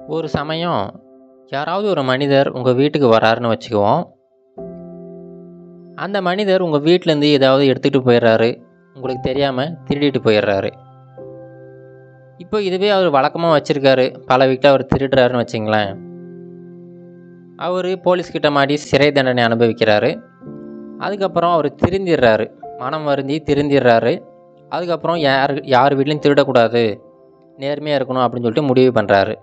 ஒரு சமயம் யாராவது ஒரு மனிதர் உங்கள் வீட்டுக்கு வராருன்னு வச்சுக்குவோம் அந்த மனிதர் உங்கள் வீட்டிலேருந்து ஏதாவது எடுத்துகிட்டு போயிடுறாரு உங்களுக்கு தெரியாமல் திருடிட்டு போயிடுறாரு இப்போ இதுவே அவர் வழக்கமாக வச்சுருக்காரு பல வீட்டில் அவர் திருடுறாருன்னு வச்சுங்களேன் அவர் போலீஸ்கிட்ட மாட்டி சிறை தண்டனை அனுபவிக்கிறாரு அதுக்கப்புறம் அவர் திருந்திடுறாரு மனம் வருந்தி திருந்திடுறாரு அதுக்கப்புறம் யார் யார் வீட்லையும் திருடக்கூடாது நேர்மையாக இருக்கணும் அப்படின்னு சொல்லிட்டு முடிவு பண்ணுறாரு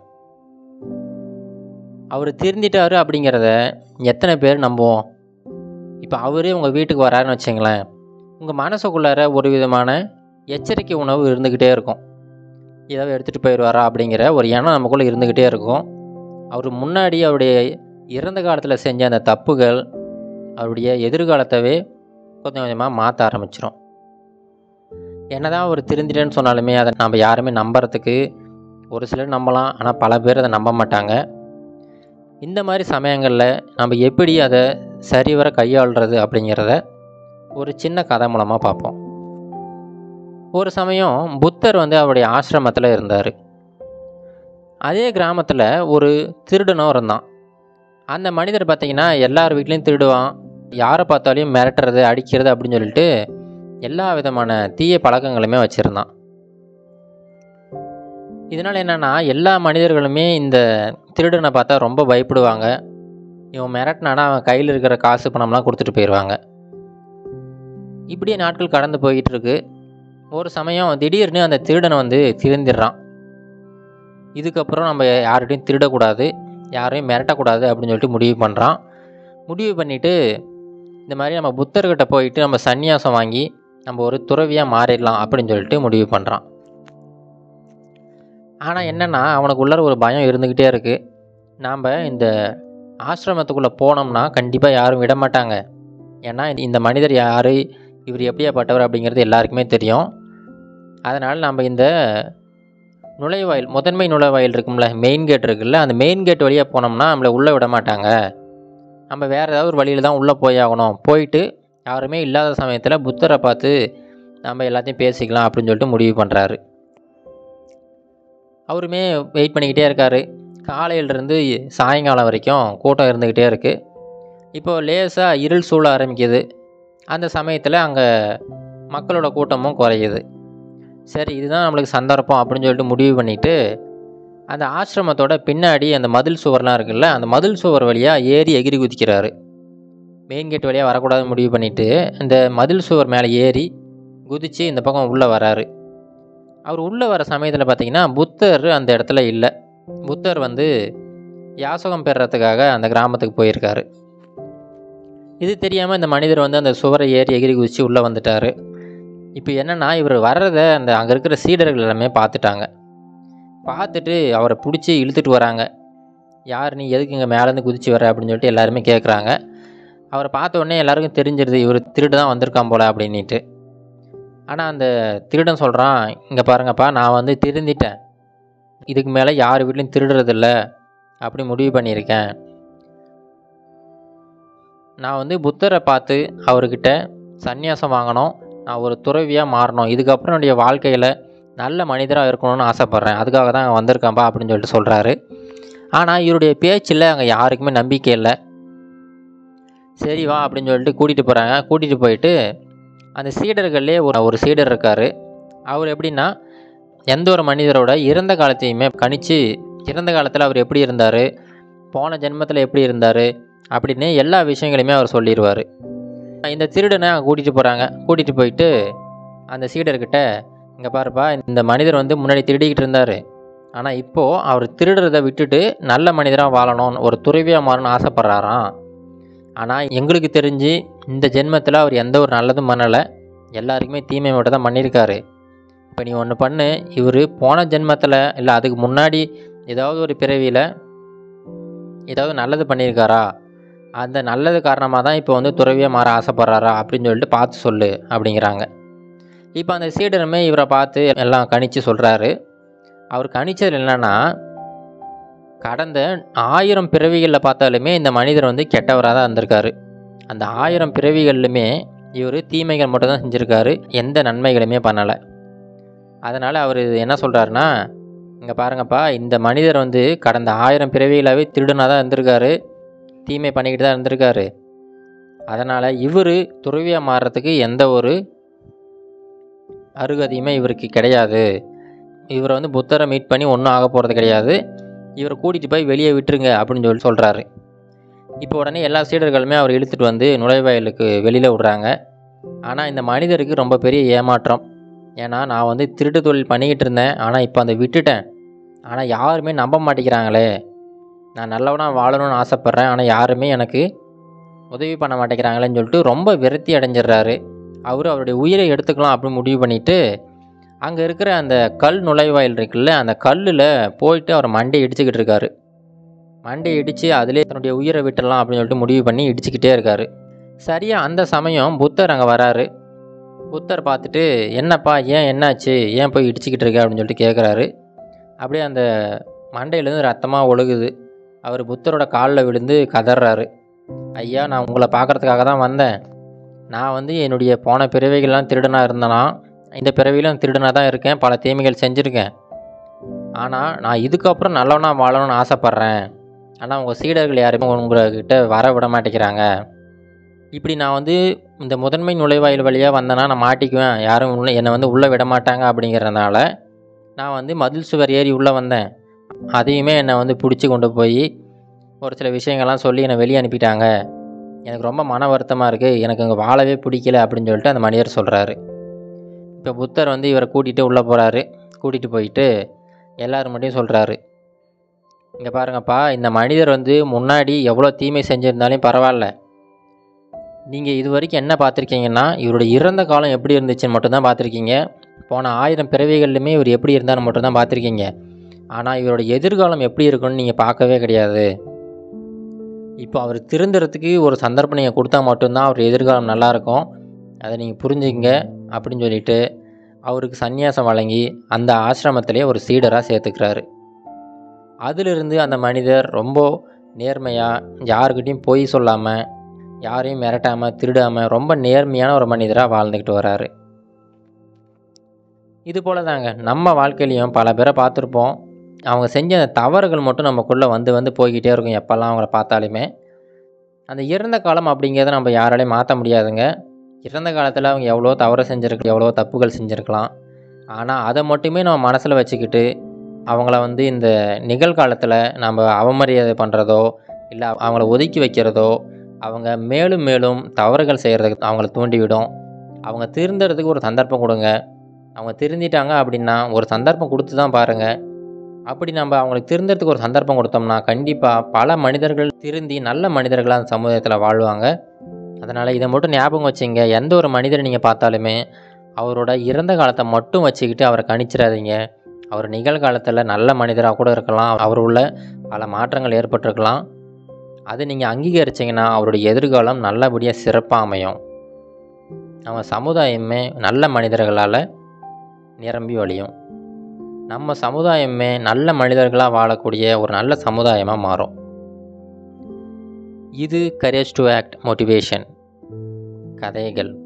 அவர் திருந்திட்டாரு அப்படிங்கிறத எத்தனை பேர் நம்புவோம் இப்போ அவரே உங்கள் வீட்டுக்கு வராருன்னு வச்சுங்களேன் உங்கள் மனசுக்குள்ளார ஒரு விதமான எச்சரிக்கை உணவு இருந்துக்கிட்டே இருக்கும் ஏதாவது எடுத்துகிட்டு போயிடுவாரா அப்படிங்கிற ஒரு எண்ணம் நமக்குள்ளே இருந்துக்கிட்டே இருக்கும் அவர் முன்னாடி அவருடைய இறந்த காலத்தில் செஞ்ச அந்த தப்புகள் அவருடைய எதிர்காலத்தவே கொஞ்சம் கொஞ்சமாக மாற்ற ஆரம்பிச்சிடும் என்னதான் அவர் திருந்திட்டேன்னு சொன்னாலுமே அதை நம்ம யாருமே நம்புறதுக்கு ஒரு சிலர் நம்பலாம் ஆனால் பல பேர் அதை நம்ப மாட்டாங்க இந்த மாதிரி சமயங்களில் நம்ம எப்படி அதை சரிவர கையாளுறது அப்படிங்கிறத ஒரு சின்ன கதை மூலமாக பார்ப்போம் ஒரு சமயம் புத்தர் வந்து அவருடைய ஆசிரமத்தில் இருந்தார் அதே கிராமத்தில் ஒரு திருடனும் இருந்தான் அந்த மனிதர் பார்த்திங்கன்னா எல்லார் வீட்லேயும் திருடுவான் யாரை பார்த்தாலையும் மிரட்டுறது அடிக்கிறது அப்படின்னு சொல்லிட்டு எல்லா விதமான தீய பழக்கங்களுமே வச்சுருந்தான் இதனால் என்னென்னா எல்லா மனிதர்களுமே இந்த திருடனை பார்த்தா ரொம்ப பயப்படுவாங்க இவன் மிரட்டினானா அவன் கையில் இருக்கிற காசு பணம்லாம் கொடுத்துட்டு போயிடுவாங்க இப்படியே நாட்கள் கடந்து போய்கிட்டு இருக்கு ஒரு சமயம் திடீர்னு அந்த திருடனை வந்து திருந்திடுறான் இதுக்கப்புறம் நம்ம யார்கிட்டையும் திருடக்கூடாது யாரையும் மிரட்டக்கூடாது அப்படின்னு சொல்லிட்டு முடிவு பண்ணுறான் முடிவு பண்ணிவிட்டு இந்த மாதிரி நம்ம புத்தர்கிட்ட போயிட்டு நம்ம சந்நியாசம் வாங்கி நம்ம ஒரு துறவியாக மாறிடலாம் அப்படின்னு சொல்லிட்டு முடிவு பண்ணுறான் ஆனால் என்னென்னா அவனுக்கு உள்ளர ஒரு பயம் இருந்துக்கிட்டே இருக்குது நாம் இந்த ஆசிரமத்துக்குள்ளே போனோம்னா கண்டிப்பாக யாரும் விட மாட்டாங்க ஏன்னா இந்த மனிதர் யார் இவர் எப்படியாப்பட்டவர் அப்படிங்கிறது எல்லாருக்குமே தெரியும் அதனால் நம்ம இந்த நுழைவாயில் முதன்மை நுழைவாயில் இருக்கும்ல மெயின் கேட் இருக்குல்ல அந்த மெயின் கேட் வழியாக போனோம்னா நம்மளை உள்ளே விட மாட்டாங்க நம்ம வேறு ஏதாவது ஒரு வழியில் தான் உள்ளே போய் ஆகணும் போயிட்டு யாருமே இல்லாத சமயத்தில் புத்தரை பார்த்து நம்ம எல்லாத்தையும் பேசிக்கலாம் அப்படின்னு சொல்லிட்டு முடிவு பண்ணுறாரு அவருமே வெயிட் பண்ணிக்கிட்டே இருக்கார் காலையிலேருந்து சாயங்காலம் வரைக்கும் கூட்டம் இருந்துக்கிட்டே இருக்குது இப்போது லேசாக இருள் சூழ ஆரம்பிக்குது அந்த சமயத்தில் அங்கே மக்களோட கூட்டமும் குறையுது சரி இதுதான் நம்மளுக்கு சந்தர்ப்பம் அப்படின்னு சொல்லிட்டு முடிவு பண்ணிவிட்டு அந்த ஆசிரமத்தோட பின்னாடி அந்த மதில் சுவர்லாம் இருக்குல்ல அந்த மதில் சுவர் வழியாக ஏறி எகிரி குதிக்கிறாரு மெயின் கேட் வழியாக வரக்கூடாதுன்னு முடிவு பண்ணிவிட்டு இந்த மதில் சுவர் மேலே ஏறி குதித்து இந்த பக்கம் உள்ளே வராரு அவர் உள்ளே வர சமயத்தில் பார்த்தீங்கன்னா புத்தர் அந்த இடத்துல இல்லை புத்தர் வந்து யாசகம் பெறுறதுக்காக அந்த கிராமத்துக்கு போயிருக்காரு இது தெரியாமல் இந்த மனிதர் வந்து அந்த சுவரை ஏறி எகிரி குதித்து உள்ளே வந்துட்டார் இப்போ என்னென்னா இவர் வர்றதை அந்த அங்கே இருக்கிற சீடர்கள் எல்லாமே பார்த்துட்டாங்க பார்த்துட்டு அவரை பிடிச்சி இழுத்துட்டு வராங்க யார் நீ எதுக்கு இங்கே மேலேருந்து குதிச்சு வர அப்படின்னு சொல்லிட்டு எல்லாருமே கேட்குறாங்க அவரை பார்த்த உடனே எல்லாருக்கும் தெரிஞ்சிருது இவர் திருடு தான் வந்திருக்கான் போல அப்படின்ட்டு ஆனால் அந்த திருடன் சொல்கிறான் இங்கே பாருங்கப்பா நான் வந்து திருந்திட்டேன் இதுக்கு மேலே யார் வீட்லையும் திருடுறதில்ல அப்படி முடிவு பண்ணியிருக்கேன் நான் வந்து புத்தரை பார்த்து அவர்கிட்ட சந்நியாசம் வாங்கணும் நான் ஒரு துறவியாக மாறணும் இதுக்கப்புறம் என்னுடைய வாழ்க்கையில் நல்ல மனிதராக இருக்கணும்னு ஆசைப்பட்றேன் அதுக்காக தான் அங்கே வந்திருக்கான்ப்பா அப்படின்னு சொல்லிட்டு சொல்கிறாரு ஆனால் இவருடைய பேச்சில் அங்கே யாருக்குமே நம்பிக்கை இல்லை சரி வா அப்படின்னு சொல்லிட்டு கூட்டிகிட்டு போகிறாங்க கூட்டிகிட்டு போயிட்டு அந்த சீடர்கள்லே ஒரு ஒரு சீடர் இருக்கார் அவர் எப்படின்னா எந்த ஒரு மனிதரோட இறந்த காலத்தையுமே கணிச்சு இறந்த காலத்தில் அவர் எப்படி இருந்தார் போன ஜென்மத்தில் எப்படி இருந்தார் அப்படின்னு எல்லா விஷயங்களையுமே அவர் சொல்லிடுவார் இந்த திருடனை அங்கே கூட்டிகிட்டு போகிறாங்க கூட்டிகிட்டு போயிட்டு அந்த சீடர்கிட்ட இங்கே பாருப்பா இந்த மனிதர் வந்து முன்னாடி திருடிக்கிட்டு இருந்தார் ஆனால் இப்போது அவர் திருடுறதை விட்டுட்டு நல்ல மனிதராக வாழணும் ஒரு துறவியாக மாறணும்னு ஆசைப்பட்றாராம் ஆனால் எங்களுக்கு தெரிஞ்சு இந்த ஜென்மத்தில் அவர் எந்த ஒரு நல்லதும் பண்ணலை எல்லாருக்குமே தீமை மட்டும் தான் பண்ணியிருக்காரு இப்போ நீ ஒன்று பண்ணு இவர் போன ஜென்மத்தில் இல்லை அதுக்கு முன்னாடி ஏதாவது ஒரு பிறவியில் ஏதாவது நல்லது பண்ணியிருக்காரா அந்த நல்லது காரணமாக தான் இப்போ வந்து துறவியாக மாற ஆசைப்பட்றாரா அப்படின்னு சொல்லிட்டு பார்த்து சொல்லு அப்படிங்கிறாங்க இப்போ அந்த சீடருமே இவரை பார்த்து எல்லாம் கணிச்சு சொல்கிறாரு அவர் கணிச்சது என்னன்னா கடந்த ஆயிரம் பிறவிகளில் பார்த்தாலுமே இந்த மனிதர் வந்து கெட்டவராக தான் இருந்திருக்காரு அந்த ஆயிரம் பிறவிகள்லுமே இவர் தீமைகள் மட்டும் தான் செஞ்சுருக்காரு எந்த நன்மைகளுமே பண்ணலை அதனால் அவர் என்ன சொல்கிறாருன்னா இங்கே பாருங்கப்பா இந்த மனிதர் வந்து கடந்த ஆயிரம் பிறவிகளாகவே திருடனாக தான் இருந்திருக்காரு தீமை பண்ணிக்கிட்டு தான் இருந்திருக்காரு அதனால் இவர் துறவியாக மாறுறதுக்கு எந்த ஒரு அருகதையுமே இவருக்கு கிடையாது இவரை வந்து புத்தரை மீட் பண்ணி ஒன்றும் ஆக போகிறது கிடையாது இவரை கூட்டிகிட்டு போய் வெளியே விட்டுருங்க அப்படின்னு சொல்லி சொல்கிறாரு இப்போ உடனே எல்லா சீடர்களுமே அவர் இழுத்துட்டு வந்து நுழைவாயிலுக்கு வெளியில் விடுறாங்க ஆனால் இந்த மனிதருக்கு ரொம்ப பெரிய ஏமாற்றம் ஏன்னா நான் வந்து திருட்டு தொழில் பண்ணிக்கிட்டு இருந்தேன் ஆனால் இப்போ அதை விட்டுட்டேன் ஆனால் யாருமே நம்ப மாட்டேங்கிறாங்களே நான் நல்லவனாக வாழணும்னு ஆசைப்பட்றேன் ஆனால் யாருமே எனக்கு உதவி பண்ண மாட்டேங்கிறாங்களேன்னு சொல்லிட்டு ரொம்ப விரக்தி அடைஞ்சிடுறாரு அவர் அவருடைய உயிரை எடுத்துக்கலாம் அப்படின்னு முடிவு பண்ணிவிட்டு அங்கே இருக்கிற அந்த கல் நுழைவாயில் இருக்குல்ல அந்த கல்லில் போயிட்டு அவர் மண்டையை இடிச்சுக்கிட்டு இருக்காரு மண்டையை இடித்து அதிலே தன்னுடைய உயிரை விட்டுடலாம் அப்படின்னு சொல்லிட்டு முடிவு பண்ணி இடிச்சுக்கிட்டே இருக்காரு சரியாக அந்த சமயம் புத்தர் அங்கே வராரு புத்தர் பார்த்துட்டு என்னப்பா ஏன் என்னாச்சு ஏன் போய் இடிச்சுக்கிட்டு இருக்க அப்படின்னு சொல்லிட்டு கேட்குறாரு அப்படியே அந்த மண்டையிலேருந்து ரத்தமாக ஒழுகுது அவர் புத்தரோட காலில் விழுந்து கதறாரு ஐயா நான் உங்களை பார்க்குறதுக்காக தான் வந்தேன் நான் வந்து என்னுடைய போன பிறவைகள்லாம் திருடனாக இருந்தேனா இந்த பிறவியிலும் திருடனாக தான் இருக்கேன் பல தீமைகள் செஞ்சுருக்கேன் ஆனால் நான் இதுக்கப்புறம் நல்லவனாக வாழணும்னு ஆசைப்பட்றேன் ஆனால் உங்கள் சீடர்கள் யாருமே உங்கள்கிட்ட வர விட மாட்டேங்கிறாங்க இப்படி நான் வந்து இந்த முதன்மை நுழைவாயில் வழியாக வந்தேன்னா நான் மாட்டிக்குவேன் யாரும் உள்ள என்னை வந்து உள்ளே விட மாட்டாங்க அப்படிங்கிறதுனால நான் வந்து மதில் சுவர் ஏறி உள்ளே வந்தேன் அதையுமே என்னை வந்து பிடிச்சி கொண்டு போய் ஒரு சில விஷயங்கள்லாம் சொல்லி என்னை வெளியே அனுப்பிட்டாங்க எனக்கு ரொம்ப மன வருத்தமாக இருக்குது எனக்கு இங்கே வாழவே பிடிக்கல அப்படின்னு சொல்லிட்டு அந்த மனிதர் சொல்கிறாரு இப்போ புத்தர் வந்து இவரை கூட்டிகிட்டு உள்ளே போகிறாரு கூட்டிகிட்டு போயிட்டு எல்லாரும் மட்டும் சொல்கிறாரு இங்கே பாருங்கப்பா இந்த மனிதர் வந்து முன்னாடி எவ்வளோ தீமை செஞ்சுருந்தாலும் பரவாயில்ல நீங்கள் இது வரைக்கும் என்ன பார்த்துருக்கீங்கன்னா இவருடைய இறந்த காலம் எப்படி இருந்துச்சுன்னு மட்டும்தான் பார்த்துருக்கீங்க போன ஆயிரம் பிறவிகள்லையுமே இவர் எப்படி இருந்தாலும் மட்டும்தான் பார்த்துருக்கீங்க ஆனால் இவரோட எதிர்காலம் எப்படி இருக்குன்னு நீங்கள் பார்க்கவே கிடையாது இப்போ அவர் திருந்துறதுக்கு ஒரு சந்தர்ப்பம் நீங்கள் கொடுத்தா மட்டும்தான் அவர் எதிர்காலம் நல்லாயிருக்கும் அதை நீங்கள் புரிஞ்சுங்க அப்படின்னு சொல்லிட்டு அவருக்கு சந்நியாசம் வழங்கி அந்த ஆசிரமத்திலே ஒரு சீடராக சேர்த்துக்கிறாரு அதிலிருந்து அந்த மனிதர் ரொம்ப நேர்மையாக யாருக்கிட்டையும் பொய் சொல்லாமல் யாரையும் மிரட்டாமல் திருடாமல் ரொம்ப நேர்மையான ஒரு மனிதராக வாழ்ந்துக்கிட்டு வராரு இது போல தாங்க நம்ம வாழ்க்கையிலையும் பல பேரை பார்த்துருப்போம் அவங்க செஞ்ச அந்த தவறுகள் மட்டும் நமக்குள்ளே வந்து வந்து போய்கிட்டே இருக்கும் எப்போல்லாம் அவங்கள பார்த்தாலுமே அந்த இறந்த காலம் அப்படிங்கிறத நம்ம யாராலையும் மாற்ற முடியாதுங்க இறந்த காலத்தில் அவங்க எவ்வளோ தவறு செஞ்சுருக்கலாம் எவ்வளோ தப்புகள் செஞ்சுருக்கலாம் ஆனால் அதை மட்டுமே நம்ம மனசில் வச்சுக்கிட்டு அவங்கள வந்து இந்த நிகழ்காலத்தில் நம்ம அவமரியாதை பண்ணுறதோ இல்லை அவங்கள ஒதுக்கி வைக்கிறதோ அவங்க மேலும் மேலும் தவறுகள் செய்கிறதுக்கு அவங்கள தூண்டிவிடும் அவங்க திருந்துறதுக்கு ஒரு சந்தர்ப்பம் கொடுங்க அவங்க திருந்திட்டாங்க அப்படின்னா ஒரு சந்தர்ப்பம் கொடுத்து தான் பாருங்கள் அப்படி நம்ம அவங்களுக்கு திருந்துறதுக்கு ஒரு சந்தர்ப்பம் கொடுத்தோம்னா கண்டிப்பாக பல மனிதர்கள் திருந்தி நல்ல மனிதர்களாக அந்த சமுதாயத்தில் வாழ்வாங்க அதனால் இதை மட்டும் ஞாபகம் வச்சுங்க எந்த ஒரு மனிதரை நீங்கள் பார்த்தாலுமே அவரோட இறந்த காலத்தை மட்டும் வச்சுக்கிட்டு அவரை கணிச்சிடாதீங்க அவர் நிகழ்காலத்தில் நல்ல மனிதராக கூட இருக்கலாம் அவர் உள்ள பல மாற்றங்கள் ஏற்பட்டிருக்கலாம் அதை நீங்கள் அங்கீகரிச்சிங்கன்னா அவருடைய எதிர்காலம் நல்லபடியாக சிறப்பாக அமையும் நம்ம சமுதாயமே நல்ல மனிதர்களால் நிரம்பி வழியும் நம்ம சமுதாயமே நல்ல மனிதர்களாக வாழக்கூடிய ஒரு நல்ல சமுதாயமாக மாறும் இது கரேஜ் டு ஆக்ட் மோட்டிவேஷன் கதைகள்